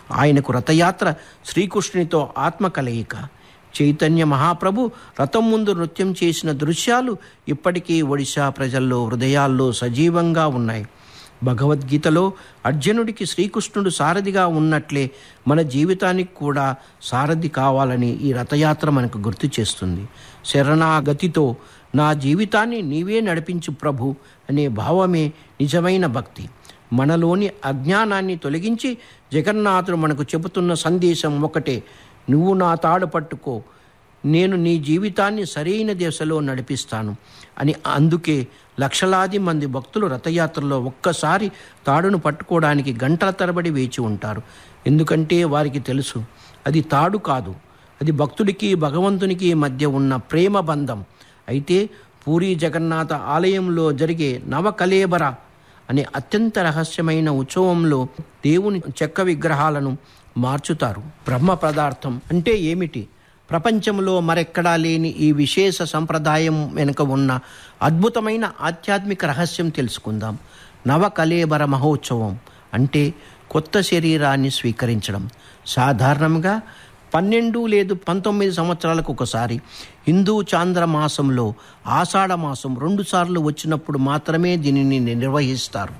ఆయనకు రథయాత్ర శ్రీకృష్ణునితో ఆత్మ కలయిక చైతన్య మహాప్రభు రథం ముందు నృత్యం చేసిన దృశ్యాలు ఇప్పటికీ ఒడిశా ప్రజల్లో హృదయాల్లో సజీవంగా ఉన్నాయి భగవద్గీతలో అర్జునుడికి శ్రీకృష్ణుడు సారథిగా ఉన్నట్లే మన జీవితానికి కూడా సారథి కావాలని ఈ రథయాత్ర మనకు గుర్తు చేస్తుంది శరణాగతితో నా జీవితాన్ని నీవే నడిపించు ప్రభు అనే భావమే నిజమైన భక్తి మనలోని అజ్ఞానాన్ని తొలగించి జగన్నాథుడు మనకు చెబుతున్న సందేశం ఒకటే నువ్వు నా తాడు పట్టుకో నేను నీ జీవితాన్ని సరైన దిశలో నడిపిస్తాను అని అందుకే లక్షలాది మంది భక్తులు రథయాత్రలో ఒక్కసారి తాడును పట్టుకోవడానికి గంటల తరబడి వేచి ఉంటారు ఎందుకంటే వారికి తెలుసు అది తాడు కాదు అది భక్తుడికి భగవంతునికి మధ్య ఉన్న ప్రేమ బంధం అయితే పూరి జగన్నాథ ఆలయంలో జరిగే నవకలేబర అనే అత్యంత రహస్యమైన ఉత్సవంలో దేవుని చెక్క విగ్రహాలను మార్చుతారు బ్రహ్మ పదార్థం అంటే ఏమిటి ప్రపంచంలో మరెక్కడా లేని ఈ విశేష సంప్రదాయం వెనుక ఉన్న అద్భుతమైన ఆధ్యాత్మిక రహస్యం తెలుసుకుందాం నవకలేబర మహోత్సవం అంటే కొత్త శరీరాన్ని స్వీకరించడం సాధారణంగా పన్నెండు లేదు పంతొమ్మిది సంవత్సరాలకు ఒకసారి హిందూ చాంద్ర మాసంలో ఆషాఢ మాసం రెండుసార్లు వచ్చినప్పుడు మాత్రమే దీనిని నిర్వహిస్తారు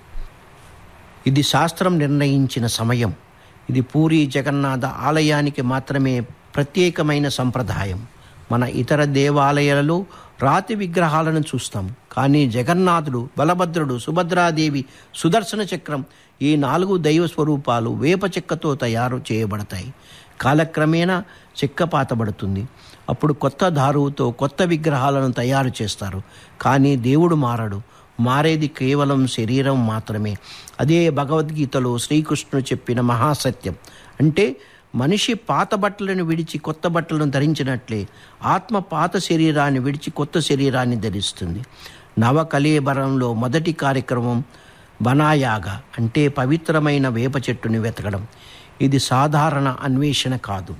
ఇది శాస్త్రం నిర్ణయించిన సమయం ఇది పూరి జగన్నాథ ఆలయానికి మాత్రమే ప్రత్యేకమైన సంప్రదాయం మన ఇతర దేవాలయాలలో రాతి విగ్రహాలను చూస్తాం కానీ జగన్నాథుడు బలభద్రుడు సుభద్రాదేవి సుదర్శన చక్రం ఈ నాలుగు దైవ స్వరూపాలు వేప చెక్కతో తయారు చేయబడతాయి కాలక్రమేణా చెక్క పాతబడుతుంది అప్పుడు కొత్త దారువుతో కొత్త విగ్రహాలను తయారు చేస్తారు కానీ దేవుడు మారడు మారేది కేవలం శరీరం మాత్రమే అదే భగవద్గీతలో శ్రీకృష్ణుడు చెప్పిన మహాసత్యం అంటే మనిషి పాత బట్టలను విడిచి కొత్త బట్టలను ధరించినట్లే ఆత్మ పాత శరీరాన్ని విడిచి కొత్త శరీరాన్ని ధరిస్తుంది నవకలేబరంలో మొదటి కార్యక్రమం బనాయాగ అంటే పవిత్రమైన వేప చెట్టుని వెతకడం ఇది సాధారణ అన్వేషణ కాదు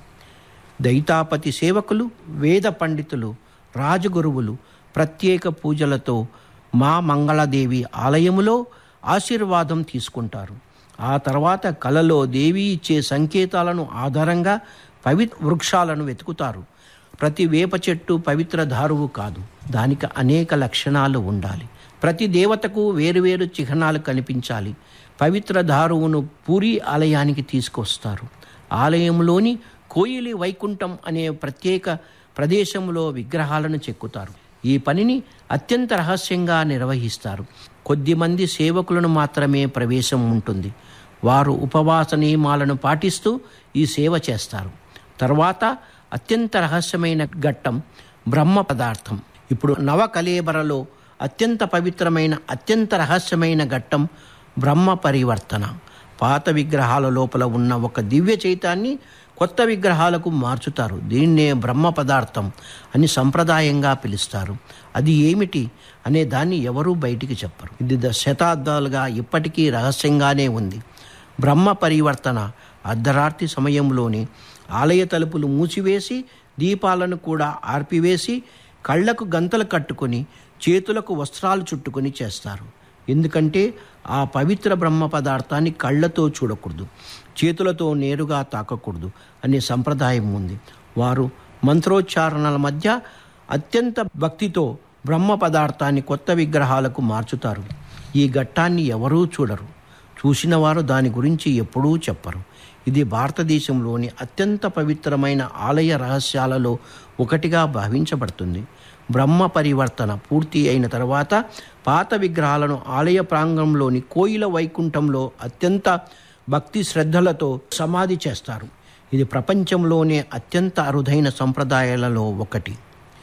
దైతాపతి సేవకులు వేద పండితులు రాజగురువులు ప్రత్యేక పూజలతో మా మంగళదేవి ఆలయములో ఆశీర్వాదం తీసుకుంటారు ఆ తర్వాత కలలో దేవి ఇచ్చే సంకేతాలను ఆధారంగా పవిత్ర వృక్షాలను వెతుకుతారు ప్రతి వేప చెట్టు పవిత్ర దారువు కాదు దానికి అనేక లక్షణాలు ఉండాలి ప్రతి దేవతకు వేరువేరు చిహ్నాలు కనిపించాలి పవిత్ర దారువును పూరి ఆలయానికి తీసుకొస్తారు ఆలయంలోని కోయిలి వైకుంఠం అనే ప్రత్యేక ప్రదేశంలో విగ్రహాలను చెక్కుతారు ఈ పనిని అత్యంత రహస్యంగా నిర్వహిస్తారు కొద్దిమంది సేవకులను మాత్రమే ప్రవేశం ఉంటుంది వారు ఉపవాస నియమాలను పాటిస్తూ ఈ సేవ చేస్తారు తర్వాత అత్యంత రహస్యమైన ఘట్టం బ్రహ్మ పదార్థం ఇప్పుడు నవకలేబరలో అత్యంత పవిత్రమైన అత్యంత రహస్యమైన ఘట్టం బ్రహ్మ పరివర్తన పాత విగ్రహాల లోపల ఉన్న ఒక దివ్య చైతాన్ని కొత్త విగ్రహాలకు మార్చుతారు దీన్నే బ్రహ్మ పదార్థం అని సంప్రదాయంగా పిలుస్తారు అది ఏమిటి అనే దాన్ని ఎవరూ బయటికి చెప్పరు ఇది ద- శతాబ్దాలుగా ఇప్పటికీ రహస్యంగానే ఉంది బ్రహ్మ పరివర్తన అర్ధరాత్రి సమయంలోనే ఆలయ తలుపులు మూసివేసి దీపాలను కూడా ఆర్పివేసి కళ్ళకు గంతలు కట్టుకొని చేతులకు వస్త్రాలు చుట్టుకొని చేస్తారు ఎందుకంటే ఆ పవిత్ర బ్రహ్మ పదార్థాన్ని కళ్ళతో చూడకూడదు చేతులతో నేరుగా తాకకూడదు అనే సంప్రదాయం ఉంది వారు మంత్రోచ్చారణల మధ్య అత్యంత భక్తితో బ్రహ్మ పదార్థాన్ని కొత్త విగ్రహాలకు మార్చుతారు ఈ ఘట్టాన్ని ఎవరూ చూడరు చూసిన వారు దాని గురించి ఎప్పుడూ చెప్పరు ఇది భారతదేశంలోని అత్యంత పవిత్రమైన ఆలయ రహస్యాలలో ఒకటిగా భావించబడుతుంది బ్రహ్మ పరివర్తన పూర్తి అయిన తర్వాత పాత విగ్రహాలను ఆలయ ప్రాంగణంలోని కోయిల వైకుంఠంలో అత్యంత భక్తి శ్రద్ధలతో సమాధి చేస్తారు ఇది ప్రపంచంలోనే అత్యంత అరుదైన సంప్రదాయాలలో ఒకటి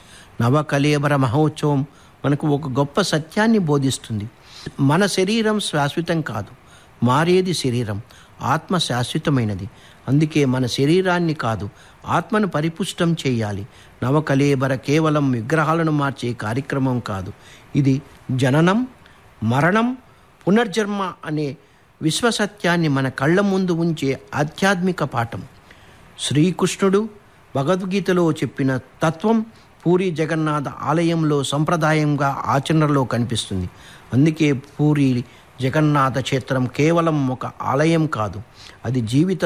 నవకలేబర మహోత్సవం మనకు ఒక గొప్ప సత్యాన్ని బోధిస్తుంది మన శరీరం శాశ్వతం కాదు మారేది శరీరం ఆత్మ శాశ్వతమైనది అందుకే మన శరీరాన్ని కాదు ఆత్మను పరిపుష్టం చేయాలి నవకలేబర కేవలం విగ్రహాలను మార్చే కార్యక్రమం కాదు ఇది జననం మరణం పునర్జన్మ అనే విశ్వసత్యాన్ని మన కళ్ళ ముందు ఉంచే ఆధ్యాత్మిక పాఠం శ్రీకృష్ణుడు భగవద్గీతలో చెప్పిన తత్వం పూరి జగన్నాథ ఆలయంలో సంప్రదాయంగా ఆచరణలో కనిపిస్తుంది అందుకే పూరి జగన్నాథ క్షేత్రం కేవలం ఒక ఆలయం కాదు అది జీవిత